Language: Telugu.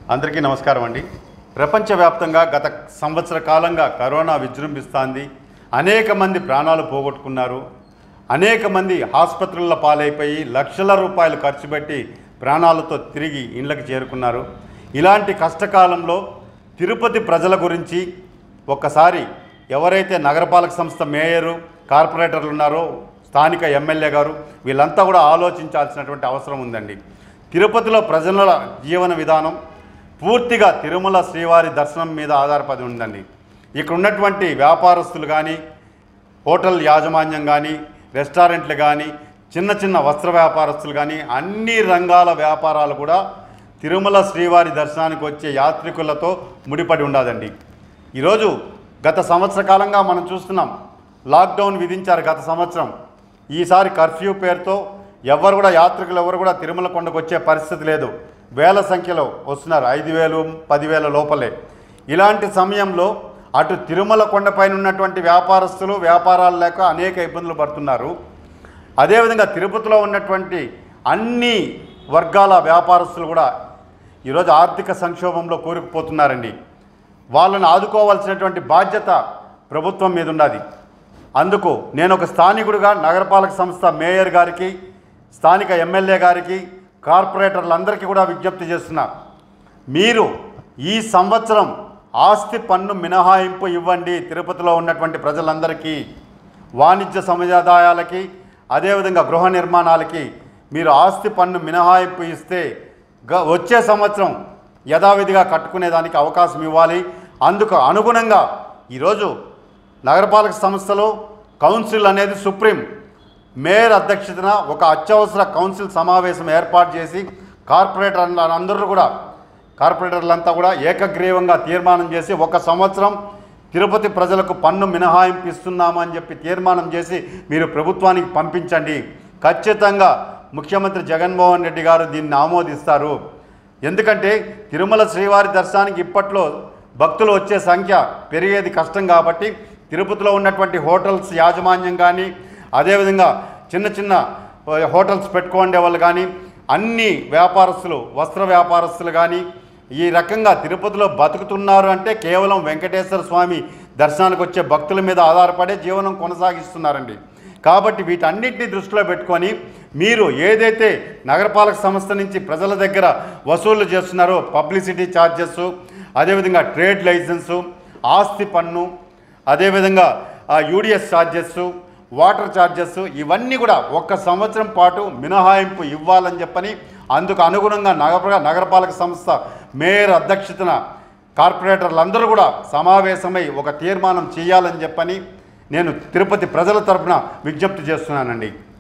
అందరికీ నమస్కారం అండి ప్రపంచవ్యాప్తంగా గత సంవత్సర కాలంగా కరోనా విజృంభిస్తోంది అనేక మంది ప్రాణాలు పోగొట్టుకున్నారు అనేక మంది ఆసుపత్రుల పాలైపోయి లక్షల రూపాయలు ఖర్చు పెట్టి ప్రాణాలతో తిరిగి ఇళ్ళకి చేరుకున్నారు ఇలాంటి కష్టకాలంలో తిరుపతి ప్రజల గురించి ఒక్కసారి ఎవరైతే నగరపాలక సంస్థ మేయరు కార్పొరేటర్లు ఉన్నారో స్థానిక ఎమ్మెల్యే గారు వీళ్ళంతా కూడా ఆలోచించాల్సినటువంటి అవసరం ఉందండి తిరుపతిలో ప్రజల జీవన విధానం పూర్తిగా తిరుమల శ్రీవారి దర్శనం మీద ఆధారపడి ఉందండి ఇక్కడ ఉన్నటువంటి వ్యాపారస్తులు కానీ హోటల్ యాజమాన్యం కానీ రెస్టారెంట్లు కానీ చిన్న చిన్న వస్త్ర వ్యాపారస్తులు కానీ అన్ని రంగాల వ్యాపారాలు కూడా తిరుమల శ్రీవారి దర్శనానికి వచ్చే యాత్రికులతో ముడిపడి ఉండదండి ఈరోజు గత సంవత్సర కాలంగా మనం చూస్తున్నాం లాక్డౌన్ విధించారు గత సంవత్సరం ఈసారి కర్ఫ్యూ పేరుతో ఎవరు కూడా యాత్రికులు ఎవరు కూడా తిరుమల కొండకు వచ్చే పరిస్థితి లేదు వేల సంఖ్యలో వస్తున్నారు ఐదు వేలు పదివేల లోపలే ఇలాంటి సమయంలో అటు తిరుమల కొండపైన ఉన్నటువంటి వ్యాపారస్తులు వ్యాపారాలు లేక అనేక ఇబ్బందులు పడుతున్నారు అదేవిధంగా తిరుపతిలో ఉన్నటువంటి అన్ని వర్గాల వ్యాపారస్తులు కూడా ఈరోజు ఆర్థిక సంక్షోభంలో కూరుకుపోతున్నారండి వాళ్ళని ఆదుకోవాల్సినటువంటి బాధ్యత ప్రభుత్వం మీద ఉన్నది అందుకు నేను ఒక స్థానికుడిగా నగరపాలక సంస్థ మేయర్ గారికి స్థానిక ఎమ్మెల్యే గారికి కార్పొరేటర్లందరికీ కూడా విజ్ఞప్తి చేస్తున్నా మీరు ఈ సంవత్సరం ఆస్తి పన్ను మినహాయింపు ఇవ్వండి తిరుపతిలో ఉన్నటువంటి ప్రజలందరికీ వాణిజ్య సముదాయాలకి అదేవిధంగా గృహ నిర్మాణాలకి మీరు ఆస్తి పన్ను మినహాయింపు ఇస్తే గ వచ్చే సంవత్సరం యథావిధిగా కట్టుకునేదానికి అవకాశం ఇవ్వాలి అందుకు అనుగుణంగా ఈరోజు నగరపాలక సంస్థలో కౌన్సిల్ అనేది సుప్రీం మేయర్ అధ్యక్షతన ఒక అత్యవసర కౌన్సిల్ సమావేశం ఏర్పాటు చేసి కార్పొరేటర్ అందరూ కూడా కార్పొరేటర్లంతా కూడా ఏకగ్రీవంగా తీర్మానం చేసి ఒక సంవత్సరం తిరుపతి ప్రజలకు పన్ను మినహాయింపు ఇస్తున్నాము అని చెప్పి తీర్మానం చేసి మీరు ప్రభుత్వానికి పంపించండి ఖచ్చితంగా ముఖ్యమంత్రి జగన్మోహన్ రెడ్డి గారు దీన్ని ఆమోదిస్తారు ఎందుకంటే తిరుమల శ్రీవారి దర్శనానికి ఇప్పట్లో భక్తులు వచ్చే సంఖ్య పెరిగేది కష్టం కాబట్టి తిరుపతిలో ఉన్నటువంటి హోటల్స్ యాజమాన్యం కానీ అదేవిధంగా చిన్న చిన్న హోటల్స్ పెట్టుకోండే వాళ్ళు కానీ అన్ని వ్యాపారస్తులు వస్త్ర వ్యాపారస్తులు కానీ ఈ రకంగా తిరుపతిలో బతుకుతున్నారు అంటే కేవలం వెంకటేశ్వర స్వామి దర్శనానికి వచ్చే భక్తుల మీద ఆధారపడే జీవనం కొనసాగిస్తున్నారండి కాబట్టి వీటన్నిటిని దృష్టిలో పెట్టుకొని మీరు ఏదైతే నగరపాలక సంస్థ నుంచి ప్రజల దగ్గర వసూలు చేస్తున్నారో పబ్లిసిటీ ఛార్జెస్ అదేవిధంగా ట్రేడ్ లైసెన్సు ఆస్తి పన్ను అదేవిధంగా యూడిఎస్ ఛార్జెస్ వాటర్ ఛార్జెస్ ఇవన్నీ కూడా ఒక్క సంవత్సరం పాటు మినహాయింపు ఇవ్వాలని చెప్పని అందుకు అనుగుణంగా నగర నగరపాలక సంస్థ మేయర్ అధ్యక్షతన కార్పొరేటర్లందరూ కూడా సమావేశమై ఒక తీర్మానం చేయాలని చెప్పని నేను తిరుపతి ప్రజల తరపున విజ్ఞప్తి చేస్తున్నానండి